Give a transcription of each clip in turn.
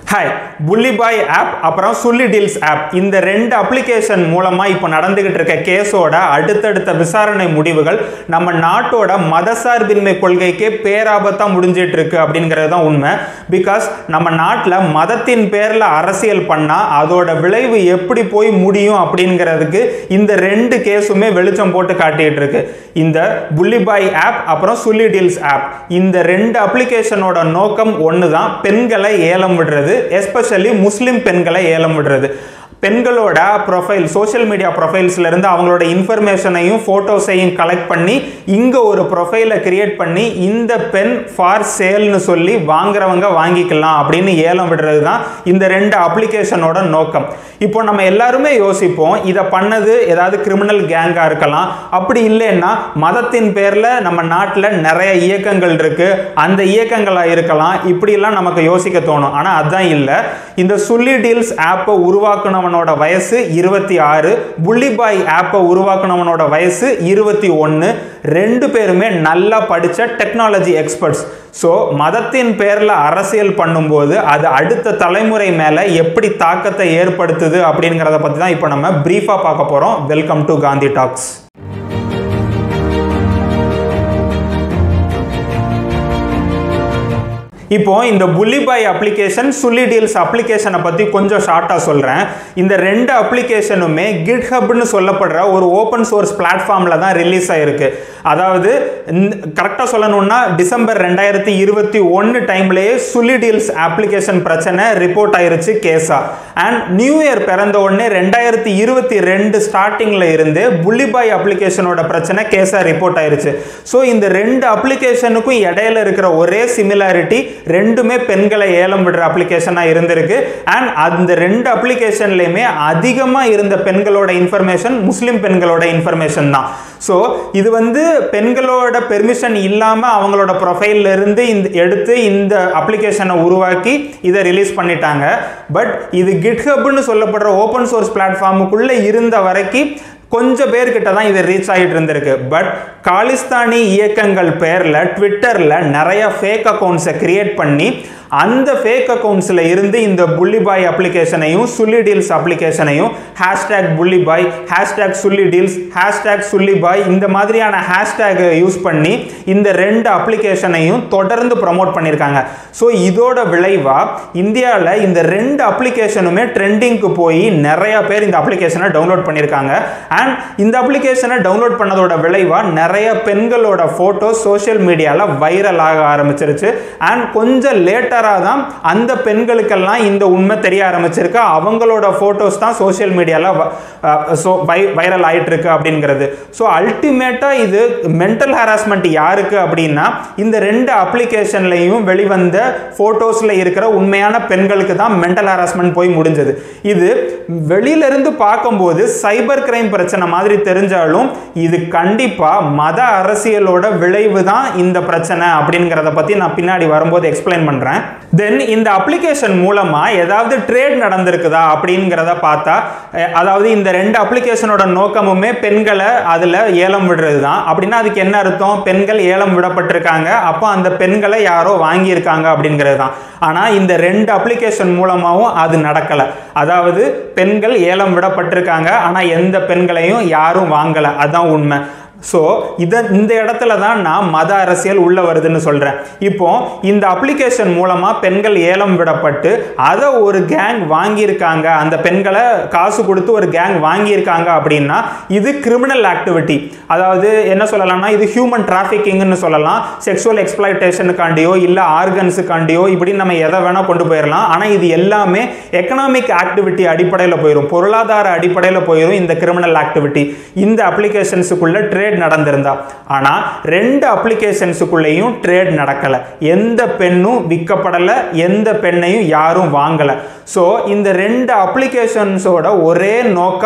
hi புள்ளிபாய் app அப்புறம் சுல்லி deals app இந்த ரெண்டு அப்ளிகேஷன் மூலமாக இப்போ நடந்துகிட்டு இருக்க கேஸோட அடுத்தடுத்த விசாரணை முடிவுகள் நம்ம நாட்டோட மதசார்பின்மை கொள்கைக்கே பேராபத்தாக முடிஞ்சிட்டு இருக்கு அப்படிங்கிறது தான் உண்மை பிகாஸ் நம்ம நாட்டில் மதத்தின் பேரில் அரசியல் பண்ணால் அதோட விளைவு எப்படி போய் முடியும் அப்படிங்கிறதுக்கு இந்த ரெண்டு கேஸுமே வெளிச்சம் போட்டு காட்டிட்டு இருக்கு இந்த புள்ளிபாய் ஆப் அப்புறம் சுல்லி டீல்ஸ் ஆப் இந்த ரெண்டு அப்ளிகேஷனோட நோக்கம் ஒன்று தான் பெண்களை ஏலம் விடுறது எஸ்பெஷலி முஸ்லீம் பெண்களை ஏலம் விடுறது பெண்களோட ப்ரொஃபைல் சோஷியல் மீடியா ப்ரொஃபைல்ஸ்லேருந்து அவங்களோட இன்ஃபர்மேஷனையும் ஃபோட்டோஸையும் கலெக்ட் பண்ணி இங்கே ஒரு ப்ரொஃபைலை கிரியேட் பண்ணி இந்த பெண் ஃபார் சேல்னு சொல்லி வாங்குறவங்க வாங்கிக்கலாம் அப்படின்னு ஏலம் விடுறது தான் இந்த ரெண்டு அப்ளிகேஷனோட நோக்கம் இப்போ நம்ம எல்லாருமே யோசிப்போம் இதை பண்ணது ஏதாவது கிரிமினல் கேங்காக இருக்கலாம் அப்படி இல்லைன்னா மதத்தின் பேரில் நம்ம நாட்டில் நிறைய இயக்கங்கள் இருக்குது அந்த இயக்கங்களாக இருக்கலாம் இப்படிலாம் நமக்கு யோசிக்க தோணும் ஆனால் அதுதான் இல்லை இந்த சுல்லி டீல்ஸ் ஆப்பை உருவாக்குனவனோட வயசு இருபத்தி ஆறு புள்ளிபாய் ஆப்பை உருவாக்குனவனோட வயசு இருபத்தி ஒன்று ரெண்டு பேருமே நல்லா படித்த டெக்னாலஜி எக்ஸ்பர்ட்ஸ் ஸோ மதத்தின் பேரில் அரசியல் பண்ணும்போது அது அடுத்த தலைமுறை மேலே எப்படி தாக்கத்தை ஏற்படுத்துது அப்படிங்கிறத பற்றி தான் இப்போ நம்ம ப்ரீஃபாக பார்க்க போகிறோம் வெல்கம் டு காந்தி டாக்ஸ் இப்போ இந்த புள்ளிபாய் அப்ளிகேஷன் சுல்லி டீல்ஸ் அப்ளிகேஷனை பற்றி கொஞ்சம் ஷார்ட்டாக சொல்கிறேன் இந்த ரெண்டு அப்ளிகேஷனுமே கிட்ஹப்னு சொல்லப்படுற ஒரு ஓப்பன் சோர்ஸ் பிளாட்ஃபார்மில் தான் ரிலீஸ் ஆகிருக்கு அதாவது கரெக்டாக சொல்லணும்னா டிசம்பர் ரெண்டாயிரத்தி இருபத்தி ஒன்று டைம்லேயே சுல்லி டீல்ஸ் அப்ளிகேஷன் பிரச்சனை ரிப்போர்ட் ஆயிருச்சு கேஸா அண்ட் நியூ இயர் பிறந்த உடனே ரெண்டாயிரத்தி இருபத்தி ரெண்டு ஸ்டார்டிங்கில் இருந்து புள்ளிபாய் அப்ளிகேஷனோட பிரச்சனை கேஸாக ரிப்போர்ட் ஆயிருச்சு ஸோ இந்த ரெண்டு அப்ளிகேஷனுக்கும் இடையில இருக்கிற ஒரே சிமிலாரிட்டி ரெண்டுமே பெண்களை ஏலம் விடுற அப்ளிகேஷனாக இருந்திருக்கு அண்ட் அந்த ரெண்டு அப்ளிகேஷன்லையுமே அதிகமாக இருந்த பெண்களோட இன்ஃபர்மேஷன் முஸ்லீம் பெண்களோட இன்ஃபர்மேஷன் தான் ஸோ இது வந்து பெண்களோட பெர்மிஷன் இல்லாமல் அவங்களோட ப்ரொஃபைல்ல இருந்து இந்த எடுத்து இந்த அப்ளிகேஷனை உருவாக்கி இதை ரிலீஸ் பண்ணிட்டாங்க பட் இது கிட்ஹப்னு சொல்லப்படுற ஓப்பன் சோர்ஸ் பிளாட்ஃபார்முக்குள்ளே இருந்த வரைக்கும் கொஞ்சம் பேர்கிட்ட தான் இது ரீச் ஆகிட்டு இருந்திருக்கு பட் காலிஸ்தானி இயக்கங்கள் பேரில் ட்விட்டரில் நிறைய ஃபேக் அக்கௌண்ட்ஸை கிரியேட் பண்ணி அந்த ஃபேக் அக்கௌண்ட்ஸில் இருந்து இந்த புள்ளிபாய் அப்ளிகேஷனையும் சுல்லி டீல்ஸ் அப்ளிகேஷனையும் hashtag Bulli Bai hashtag Sulli deals hashtag Sulli Bai இந்த மாதிரியான ஹேஷ்டேகை யூஸ் பண்ணி இந்த ரெண்டு அப்ளிகேஷனையும் தொடர்ந்து ப்ரமோட் பண்ணியிருக்காங்க ஸோ இதோட விளைவாக இந்தியாவில் இந்த ரெண்டு அப்ளிகேஷனுமே ட்ரெண்டிங்க்கு போய் நிறைய பேர் இந்த அப்ளிகேஷனை டவுன்லோட் பண்ணியிருக்காங்க அண்ட் இந்த அப்ளிகேஷனை டவுன்லோட் பண்ணதோட விளைவாக நிறைய பெண்களோட ஃபோட்டோ சோஷியல் மீடியாவில் வைரல் ஆக ஆரம்பிச்சிருச்சு அண்ட் கொஞ்சம் லேட்டாக லேட்டராக தான் அந்த பெண்களுக்கெல்லாம் இந்த உண்மை தெரிய ஆரம்பிச்சிருக்கு அவங்களோட ஃபோட்டோஸ் தான் சோஷியல் மீடியாவில் ஸோ வை வைரல் ஆகிட்டு இருக்கு அப்படிங்கிறது ஸோ அல்டிமேட்டாக இது மென்டல் ஹராஸ்மெண்ட் யாருக்கு அப்படின்னா இந்த ரெண்டு அப்ளிகேஷன்லையும் வெளிவந்த ஃபோட்டோஸில் இருக்கிற உண்மையான பெண்களுக்கு தான் மென்டல் ஹராஸ்மெண்ட் போய் முடிஞ்சது இது வெளியிலிருந்து பார்க்கும்போது சைபர் கிரைம் பிரச்சனை மாதிரி தெரிஞ்சாலும் இது கண்டிப்பாக மத அரசியலோட விளைவு தான் இந்த பிரச்சனை அப்படிங்கிறத பற்றி நான் பின்னாடி வரும்போது எக்ஸ்பிளைன் பண்ணுறேன் தென் இந்த அப்ளிகேஷன் மூலமாக ஏதாவது ட்ரேட் நடந்திருக்குதா அப்படிங்கிறத பார்த்தா அதாவது இந்த ரெண்டு அப்ளிகேஷனோட நோக்கமுமே பெண்களை அதில் ஏலம் விடுறது தான் அப்படின்னா அதுக்கு என்ன அர்த்தம் பெண்கள் ஏலம் விடப்பட்டிருக்காங்க அப்போ அந்த பெண்களை யாரோ வாங்கியிருக்காங்க அப்படிங்கிறது தான் ஆனால் இந்த ரெண்டு அப்ளிகேஷன் மூலமாகவும் அது நடக்கலை அதாவது பெண்கள் ஏலம் விடப்பட்டிருக்காங்க ஆனால் எந்த பெண்களையும் யாரும் வாங்கலை அதுதான் உண்மை ஸோ இதை இந்த இடத்துல தான் நான் மத அரசியல் உள்ள வருதுன்னு சொல்கிறேன் இப்போ இந்த அப்ளிகேஷன் மூலமாக பெண்கள் ஏலம் விடப்பட்டு அதை ஒரு கேங் வாங்கியிருக்காங்க அந்த பெண்களை காசு கொடுத்து ஒரு கேங் வாங்கியிருக்காங்க அப்படின்னா இது கிரிமினல் ஆக்டிவிட்டி அதாவது என்ன சொல்லலாம்னா இது ஹியூமன் டிராஃபிக்கிங்னு சொல்லலாம் செக்ஷுவல் எக்ஸ்பிளைட்டேஷனுக்காண்டியோ இல்லை ஆர்கன்ஸுக்காண்டியோ இப்படி நம்ம எதை வேணால் கொண்டு போயிடலாம் ஆனால் இது எல்லாமே எக்கனாமிக் ஆக்டிவிட்டி அடிப்படையில் போயிடும் பொருளாதார அடிப்படையில் போயிடும் இந்த கிரிமினல் ஆக்டிவிட்டி இந்த அப்ளிகேஷன்ஸுக்குள்ள ட்ரேட் ட்ரேட் நடந்திருந்தா ஆனால் ரெண்டு அப்ளிகேஷன்ஸுக்குள்ளேயும் ட்ரேட் நடக்கலை எந்த பெண்ணும் விற்கப்படலை எந்த பெண்ணையும் யாரும் வாங்கலை ஸோ இந்த ரெண்டு அப்ளிகேஷன்ஸோட ஒரே நோக்கம்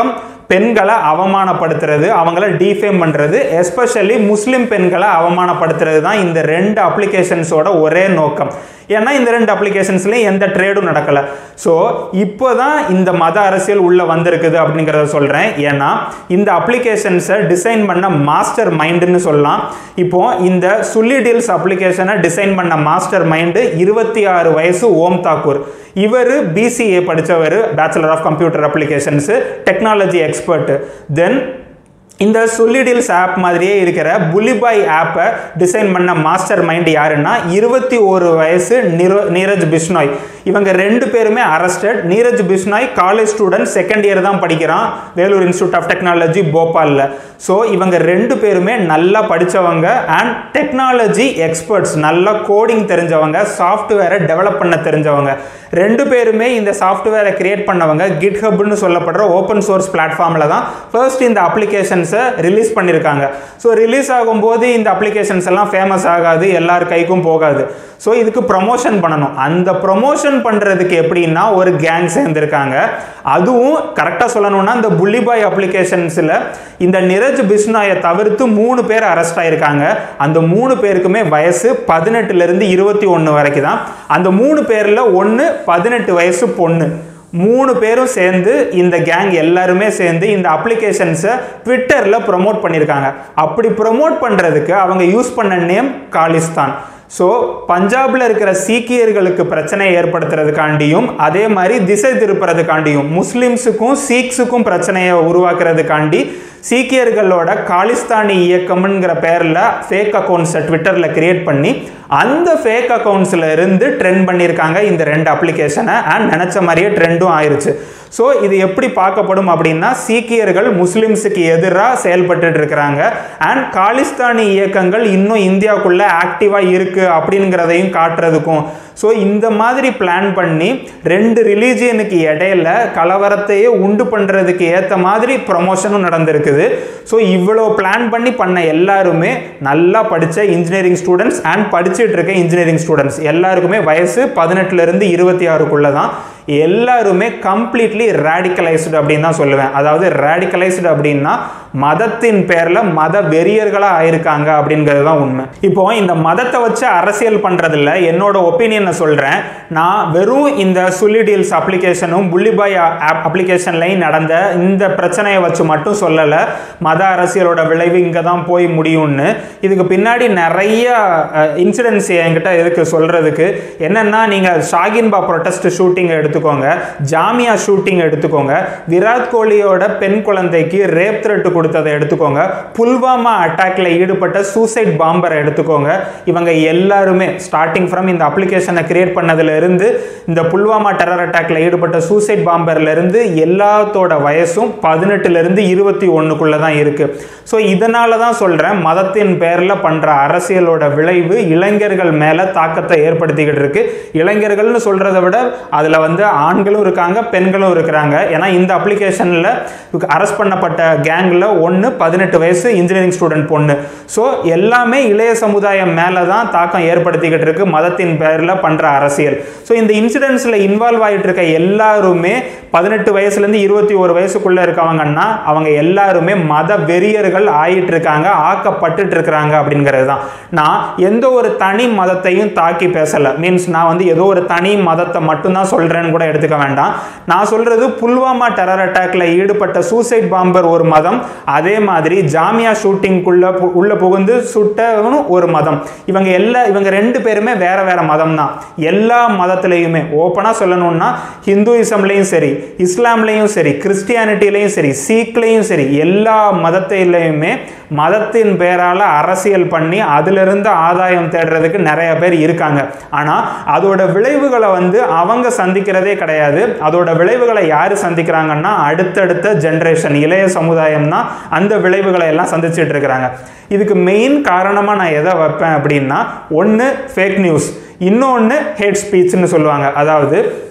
பெண்களை அவமானப்படுத்துறது அவங்கள டீஃபேம் பண்ணுறது எஸ்பெஷலி முஸ்லீம் பெண்களை அவமானப்படுத்துறது தான் இந்த ரெண்டு அப்ளிகேஷன்ஸோட ஒரே நோக்கம் ஏன்னா இந்த ரெண்டு அப்ளிகேஷன்ஸ்லையும் எந்த ட்ரேடும் நடக்கலை ஸோ இப்போ தான் இந்த மத அரசியல் உள்ளே வந்திருக்குது அப்படிங்கிறத சொல்கிறேன் ஏன்னா இந்த அப்ளிகேஷன்ஸை டிசைன் பண்ண மாஸ்டர் மைண்டுன்னு சொல்லலாம் இப்போ இந்த சுல்லி டீல்ஸ் அப்ளிகேஷனை டிசைன் பண்ண மாஸ்டர் மைண்டு இருபத்தி ஆறு வயசு ஓம் தாக்கூர் இவர் பிசிஏ படித்தவர் bachelor of computer applications technology expert then இந்த சொல்லிடில்ஸ் ஆப் மாதிரியே இருக்கிற புலிபாய் ஆப்பை டிசைன் பண்ண மாஸ்டர் மைண்ட் யாருன்னா இருபத்தி ஒரு வயசு நிரோ நீரஜ் பிஷ்னாய் இவங்க ரெண்டு பேருமே arrested Neeraj Bishnoi college student second year தான் படிக்கிறான் வேலூர் இன்ஸ்டியூட் ஆஃப் டெக்னாலஜி போபாலில் ஸோ இவங்க ரெண்டு பேருமே நல்லா படித்தவங்க அண்ட் டெக்னாலஜி எக்ஸ்பர்ட்ஸ் நல்லா கோடிங் தெரிஞ்சவங்க சாஃப்ட்வேரை டெவலப் பண்ண தெரிஞ்சவங்க ரெண்டு பேருமே இந்த சாஃப்ட்வேரை கிரியேட் பண்ணவங்க கிட்ஹப்னு சொல்லப்படுற ஓப்பன் சோர்ஸ் பிளாட்ஃபார்மில் தான் ஃபர்ஸ்ட் இந்த அப்ளிகேஷன்ஸை ரிலீஸ் பண்ணியிருக்காங்க ஸோ ரிலீஸ் ஆகும்போது இந்த அப்ளிகேஷன்ஸ் எல்லாம் ஃபேமஸ் ஆகாது எல்லார் கைக்கும் போகாது ஸோ இதுக்கு ப்ரொமோஷன் பண்ணணும் அந்த ப்ரொமோஷன் பண்ணுறதுக்கு எப்படின்னா ஒரு கேங் சேர்ந்துருக்காங்க அதுவும் கரெக்டாக சொல்லணும்னா இந்த புள்ளிபாய் அப்ளிகேஷன்ஸில் இந்த நிரஜ் பிஸ்னாயை தவிர்த்து மூணு பேர் அரெஸ்ட் ஆயிருக்காங்க அந்த மூணு பேருக்குமே வயசு பதினெட்டுலேருந்து இருபத்தி ஒன்று வரைக்கும் தான் அந்த மூணு பேரில் ஒன்று பதினெட்டு வயசு பொண்ணு மூணு பேரும் சேர்ந்து இந்த கேங் எல்லாருமே சேர்ந்து இந்த அப்ளிகேஷன்ஸை ட்விட்டரில் ப்ரொமோட் பண்ணியிருக்காங்க அப்படி ப்ரொமோட் பண்ணுறதுக்கு அவங்க யூஸ் பண்ண நேம் காலிஸ்தான் ஸோ பஞ்சாபில் இருக்கிற சீக்கியர்களுக்கு பிரச்சனை ஏற்படுத்துறதுக்காண்டியும் அதே மாதிரி திசை திருப்புறதுக்காண்டியும் முஸ்லிம்ஸுக்கும் சீக்ஸுக்கும் பிரச்சனையை உருவாக்குறதுக்காண்டி சீக்கியர்களோட காலிஸ்தானி இயக்கம்ங்கிற பேரில் ஃபேக் அக்கௌண்ட்ஸை ட்விட்டரில் கிரியேட் பண்ணி அந்த ஃபேக் அக்கௌண்ட்ஸில் இருந்து ட்ரெண்ட் பண்ணியிருக்காங்க இந்த ரெண்டு அப்ளிகேஷனை அண்ட் நினச்ச மாதிரியே ட்ரெண்டும் ஆயிடுச்சு ஸோ இது எப்படி பார்க்கப்படும் அப்படின்னா சீக்கியர்கள் முஸ்லிம்ஸுக்கு எதிராக செயல்பட்டு இருக்கிறாங்க அண்ட் காலிஸ்தானி இயக்கங்கள் இன்னும் இந்தியாவுக்குள்ளே ஆக்டிவாக இருக்குது அப்படிங்கிறதையும் காட்டுறதுக்கும் ஸோ இந்த மாதிரி பிளான் பண்ணி ரெண்டு ரிலீஜியனுக்கு இடையில கலவரத்தையே உண்டு பண்ணுறதுக்கு ஏற்ற மாதிரி ப்ரொமோஷனும் நடந்திருக்குது ஸோ இவ்வளோ பிளான் பண்ணி பண்ண எல்லாருமே நல்லா படித்த இன்ஜினியரிங் ஸ்டூடெண்ட்ஸ் அண்ட் படிச்சுட்டு இருக்க இன்ஜினியரிங் ஸ்டூடெண்ட்ஸ் எல்லாருக்குமே வயசு பதினெட்டுலேருந்து இருபத்தி ஆறுக்குள்ளே தான் எல்லாருமே கம்ப்ளீட்லி ரேடிக்கலைஸ்டு அப்படின்னு தான் சொல்லுவேன் அதாவது ரேடிக்கலைஸ்டு அப்படின்னா மதத்தின் பேரில் மத வெறியர்களாக ஆயிருக்காங்க அப்படிங்கிறது தான் உண்மை இப்போ இந்த மதத்தை வச்சு அரசியல் பண்ணுறதில்ல என்னோட ஒப்பீனியனை சொல்கிறேன் நான் வெறும் இந்த சுல்லி டீல்ஸ் அப்ளிகேஷனும் புள்ளிபாய் ஆப் அப்ளிகேஷன்லையும் நடந்த இந்த பிரச்சனையை வச்சு மட்டும் சொல்லலை மத அரசியலோட விளைவு இங்கே தான் போய் முடியும்னு இதுக்கு பின்னாடி நிறைய இன்சிடென்ட்ஸ் என்கிட்ட இருக்கு சொல்கிறதுக்கு என்னென்னா நீங்கள் ஷாகின்பா ப்ரொட்டஸ்ட் ஷூட்டிங்கை எடுத்துக்கோங்க ஜாமியா ஷூட்டிங் எடுத்துக்கோங்க விராட் கோலியோட பெண் குழந்தைக்கு ரேப் த்ரெட் கொடுத்ததை எடுத்துக்கோங்க புல்வாமா அட்டாக்ல ஈடுபட்ட சூசைட் பாம்பரை எடுத்துக்கோங்க இவங்க எல்லாருமே ஸ்டார்டிங் ஃப்ரம் இந்த அப்ளிகேஷனை கிரியேட் பண்ணதுல இருந்து இந்த புல்வாமா டெரர் அட்டாக்ல ஈடுபட்ட சூசைட் பாம்பர்ல இருந்து எல்லாத்தோட வயசும் பதினெட்டுல இருந்து இருபத்தி ஒண்ணுக்குள்ள தான் இருக்கு ஸோ இதனால தான் சொல்றேன் மதத்தின் பேர்ல பண்ற அரசியலோட விளைவு இளைஞர்கள் மேல தாக்கத்தை ஏற்படுத்திக்கிட்டு இருக்கு இளைஞர்கள்னு சொல்றதை விட அதுல வந்து ஆண்களும் இருக்காங்க பெண்களும் இருக்கிறாங்க ஏன்னா இந்த அப்ளிகேஷன்ல அரெஸ்ட் பண்ணப்பட்ட கேங்ல ஒன்று பதினெட்டு வயசு இன்ஜினியரிங் ஸ்டூடெண்ட் பொண்ணு ஸோ எல்லாமே இளைய சமுதாயம் மேலே தான் தாக்கம் ஏற்படுத்திக்கிட்டு இருக்கு மதத்தின் பேரில் பண்ணுற அரசியல் ஸோ இந்த இன்சிடென்ட்ஸில் இன்வால்வ் ஆகிட்டு இருக்க எல்லாருமே பதினெட்டு வயசுலேருந்து இருபத்தி ஒரு வயசுக்குள்ளே இருக்கவங்கன்னா அவங்க எல்லாருமே மத வெறியர்கள் ஆயிட்டு இருக்காங்க ஆக்கப்பட்டுட்டு இருக்கிறாங்க அப்படிங்கிறது தான் நான் எந்த ஒரு தனி மதத்தையும் தாக்கி பேசலை மீன்ஸ் நான் வந்து ஏதோ ஒரு தனி மதத்தை மட்டும்தான் சொல்கிறேன்னு கூட எடுத்துக்க வேண்டாம் நான் சொல்கிறது புல்வாமா டெரர் அட்டாக்ல ஈடுபட்ட சூசைட் பாம்பர் ஒரு மதம் அதே மாதிரி ஜாமியா ஷூட்டிங்குள்ள உள்ள புகுந்து சுட்டவனும் ஒரு மதம் இவங்க எல்லா இவங்க ரெண்டு பேருமே வேற வேற மதம் தான் எல்லா மதத்திலையுமே ஓப்பனாக சொல்லணும்னா ஹிந்துயிசம்லையும் சரி இஸ்லாம்லையும் சரி கிறிஸ்டியானிட்டிலையும் சரி சீக்லையும் சரி எல்லா மதத்திலையுமே மதத்தின் பேரால் அரசியல் பண்ணி அதிலிருந்து ஆதாயம் தேடுறதுக்கு நிறைய பேர் இருக்காங்க ஆனால் அதோட விளைவுகளை வந்து அவங்க சந்திக்கிறதே கிடையாது அதோட விளைவுகளை யார் சந்திக்கிறாங்கன்னா அடுத்தடுத்த ஜென்ரேஷன் இளைய சமுதாயம் தான் அந்த விளைவுகளை எல்லாம் சந்திச்சுட்டு இருக்கிறாங்க இதுக்கு மெயின் காரணமாக நான் எதை வைப்பேன் அப்படின்னா ஒன்று ஃபேக் நியூஸ் இன்னொன்று ஹேட் ஸ்பீச்னு சொல்லுவாங்க அதாவது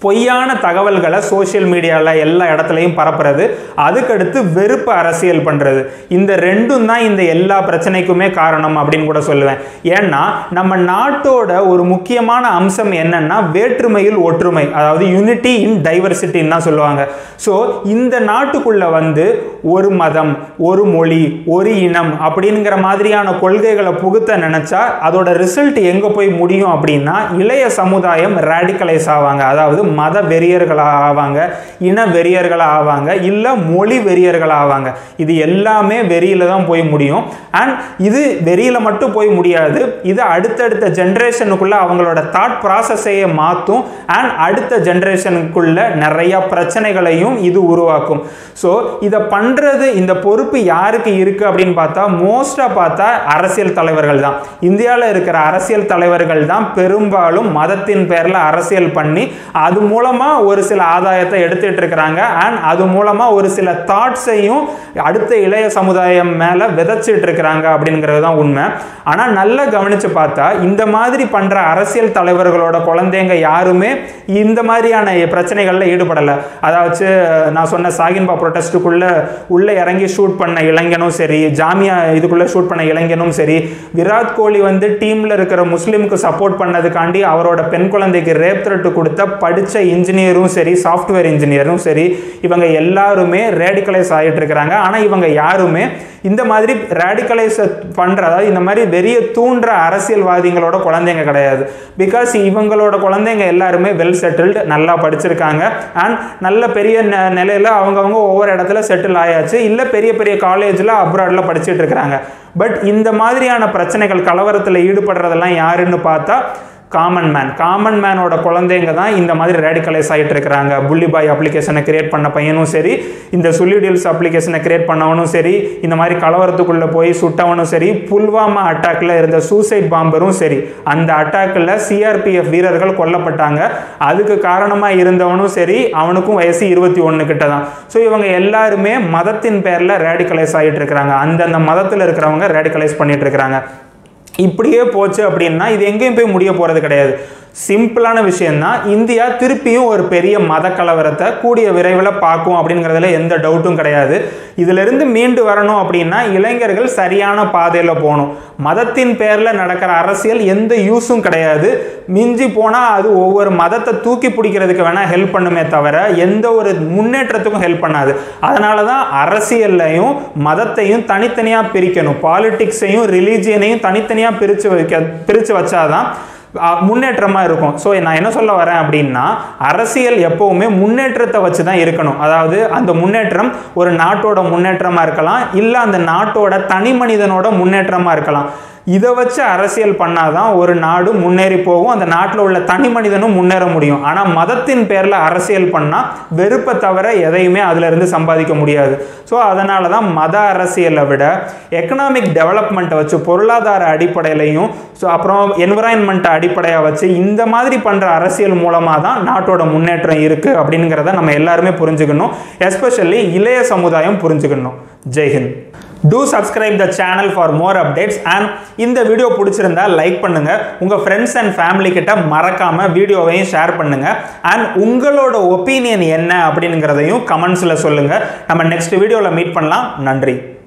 பொய்யான தகவல்களை சோஷியல் மீடியாவில் எல்லா இடத்துலையும் பரப்புறது அதுக்கடுத்து வெறுப்பு அரசியல் பண்ணுறது இந்த ரெண்டும் தான் இந்த எல்லா பிரச்சனைக்குமே காரணம் அப்படின்னு கூட சொல்லுவேன் ஏன்னா நம்ம நாட்டோட ஒரு முக்கியமான அம்சம் என்னன்னா வேற்றுமையில் ஒற்றுமை அதாவது யூனிட்டி இன் டைவர்சிட்டின்னு தான் சொல்லுவாங்க ஸோ இந்த நாட்டுக்குள்ள வந்து ஒரு மதம் ஒரு மொழி ஒரு இனம் அப்படிங்கிற மாதிரியான கொள்கைகளை புகுத்த நினைச்சா அதோட ரிசல்ட் எங்கே போய் முடியும் அப்படின்னா இளைய சமுதாயம் ரேடிக்கலைஸ் ஆவாங்க அதாவது மத வெறியர்களாக ஆவாங்க இன வெறியர்களாக ஆவாங்க இல்லை மொழி வெறியர்களாக ஆவாங்க இது எல்லாமே வெறியில தான் போய் முடியும் அண்ட் இது வெறியில மட்டும் போய் முடியாது இது அடுத்தடுத்த ஜென்ரேஷனுக்குள்ள அவங்களோட தாட் ப்ராசஸையே மாற்றும் அண்ட் அடுத்த ஜென்ரேஷனுக்குள்ள நிறைய பிரச்சனைகளையும் இது உருவாக்கும் ஸோ இதை பண்ணுறது இந்த பொறுப்பு யாருக்கு இருக்குது அப்படின்னு பார்த்தா மோஸ்ட்டாக பார்த்தா அரசியல் தலைவர்கள் தான் இந்தியாவில் இருக்கிற அரசியல் தலைவர்கள் தான் பெரும்பாலும் மதத்தின் பேரில் அரசியல் பண்ணி அது மூலமாக ஒரு சில ஆதாயத்தை எடுத்துட்டு இருக்கிறாங்க அண்ட் அது மூலமாக ஒரு சில தாட்ஸையும் அடுத்த இளைய சமுதாயம் மேலே விதைச்சிட்டு இருக்கிறாங்க அப்படிங்கிறது தான் உண்மை ஆனால் நல்லா கவனித்து பார்த்தா இந்த மாதிரி பண்ணுற அரசியல் தலைவர்களோட குழந்தைங்க யாருமே இந்த மாதிரியான பிரச்சனைகளில் ஈடுபடலை அதாவது நான் சொன்ன சாகின்பா ப்ரொட்டஸ்ட்டுக்குள்ளே உள்ளே இறங்கி ஷூட் பண்ண இளைஞனும் சரி ஜாமியா இதுக்குள்ளே ஷூட் பண்ண இளைஞனும் சரி விராட் கோலி வந்து டீமில் இருக்கிற முஸ்லீமுக்கு சப்போர்ட் பண்ணதுக்காண்டி அவரோட பெண் குழந்தைக்கு ரேப் த்ரெட் கொடுத்த படித்த இன்ஜினியரும் சரி சாஃப்ட்வேர் இன்ஜினியரும் சரி இவங்க எல்லாருமே ரேடிக்கலைஸ் ஆகிட்டு இருக்கிறாங்க ஆனால் இவங்க யாருமே இந்த மாதிரி ரேடிக்கலைஸ் பண்ணுற அதாவது இந்த மாதிரி வெறிய தூண்டுற அரசியல்வாதிகளோட குழந்தைங்க கிடையாது பிகாஸ் இவங்களோட குழந்தைங்க எல்லாருமே வெல் செட்டில்டு நல்லா படிச்சிருக்காங்க அண்ட் நல்ல பெரிய ந நிலையில் அவங்கவுங்க ஒவ்வொரு இடத்துல செட்டில் ஆயாச்சு இல்லை பெரிய பெரிய காலேஜில் அப்ராடில் படிச்சுட்டு இருக்கிறாங்க பட் இந்த மாதிரியான பிரச்சனைகள் கலவரத்தில் ஈடுபடுறதெல்லாம் யாருன்னு பார்த்தா காமன் மேன் காமன் மேனோட குழந்தைங்க தான் இந்த மாதிரி ரேடிக்கலைஸ் ஆகிட்டு இருக்கிறாங்க புள்ளி பாய் அப்ளிகேஷனை கிரியேட் பண்ண பையனும் சரி இந்த சுல்லி டீல்ஸ் அப்ளிகேஷனை கிரியேட் பண்ணவனும் சரி இந்த மாதிரி கலவரத்துக்குள்ளே போய் சுட்டவனும் சரி புல்வாமா அட்டாக்ல இருந்த சூசைட் பாம்பரும் சரி அந்த அட்டாக்கில் சிஆர்பிஎஃப் வீரர்கள் கொல்லப்பட்டாங்க அதுக்கு காரணமாக இருந்தவனும் சரி அவனுக்கும் வயசு இருபத்தி ஒன்று கிட்ட தான் ஸோ இவங்க எல்லாருமே மதத்தின் பேரில் ரேடிக்கலைஸ் ஆகிட்டு இருக்கிறாங்க அந்தந்த மதத்தில் இருக்கிறவங்க ரேடிக்கலைஸ் பண்ணிட்டு இருக்கிறாங்க இப்படியே போச்சு அப்படின்னா இது எங்கேயும் போய் முடிய போகிறது கிடையாது சிம்பிளான விஷயம்தான் இந்தியா திருப்பியும் ஒரு பெரிய மத கலவரத்தை கூடிய விரைவில் பார்க்கும் அப்படிங்கிறதுல எந்த டவுட்டும் கிடையாது இதிலிருந்து மீண்டு வரணும் அப்படின்னா இளைஞர்கள் சரியான பாதையில் போகணும் மதத்தின் பேரில் நடக்கிற அரசியல் எந்த யூஸும் கிடையாது மிஞ்சி போனால் அது ஒவ்வொரு மதத்தை தூக்கி பிடிக்கிறதுக்கு வேணால் ஹெல்ப் பண்ணுமே தவிர எந்த ஒரு முன்னேற்றத்துக்கும் ஹெல்ப் பண்ணாது அதனால தான் அரசியல்லையும் மதத்தையும் தனித்தனியாக பிரிக்கணும் பாலிட்டிக்ஸையும் ரிலீஜியனையும் தனித்தனியாக பிரித்து வைக்க பிரித்து வச்சாதான் முன்னேற்றமாக இருக்கும் ஸோ நான் என்ன சொல்ல வரேன் அப்படின்னா அரசியல் எப்போவுமே முன்னேற்றத்தை வச்சு தான் இருக்கணும் அதாவது அந்த முன்னேற்றம் ஒரு நாட்டோட முன்னேற்றமாக இருக்கலாம் இல்லை அந்த நாட்டோட தனி மனிதனோட முன்னேற்றமாக இருக்கலாம் இதை வச்சு அரசியல் பண்ணாதான் ஒரு நாடு முன்னேறி போகும் அந்த நாட்டில் உள்ள தனி மனிதனும் முன்னேற முடியும் ஆனால் மதத்தின் பேரில் அரசியல் பண்ணால் வெறுப்பை தவிர எதையுமே அதிலிருந்து சம்பாதிக்க முடியாது ஸோ அதனால தான் மத அரசியலை விட எக்கனாமிக் டெவலப்மெண்ட்டை வச்சு பொருளாதார அடிப்படையிலையும் ஸோ அப்புறம் என்விரான்மெண்ட்டை அடிப்படையாக வச்சு இந்த மாதிரி பண்ணுற அரசியல் மூலமாக தான் நாட்டோட முன்னேற்றம் இருக்குது அப்படிங்கிறத நம்ம எல்லாருமே புரிஞ்சுக்கணும் எஸ்பெஷலி இளைய சமுதாயம் புரிஞ்சுக்கணும் Jai Hind do subscribe the channel for more updates and இந்த வீடியோ பிடிச்சிருந்தா லைக் பண்ணுங்க உங்க ஃப்ரெண்ட்ஸ் அண்ட் ஃபேமிலி கிட்ட மறக்காம வீடியோவையும் ஷேர் பண்ணுங்க அண்ட் உங்களோட ஒப்பீனியன் என்ன அப்படிங்கிறதையும் கமெண்ட்ஸில் சொல்லுங்க நம்ம நெக்ஸ்ட் வீடியோவில் மீட் பண்ணலாம் நன்றி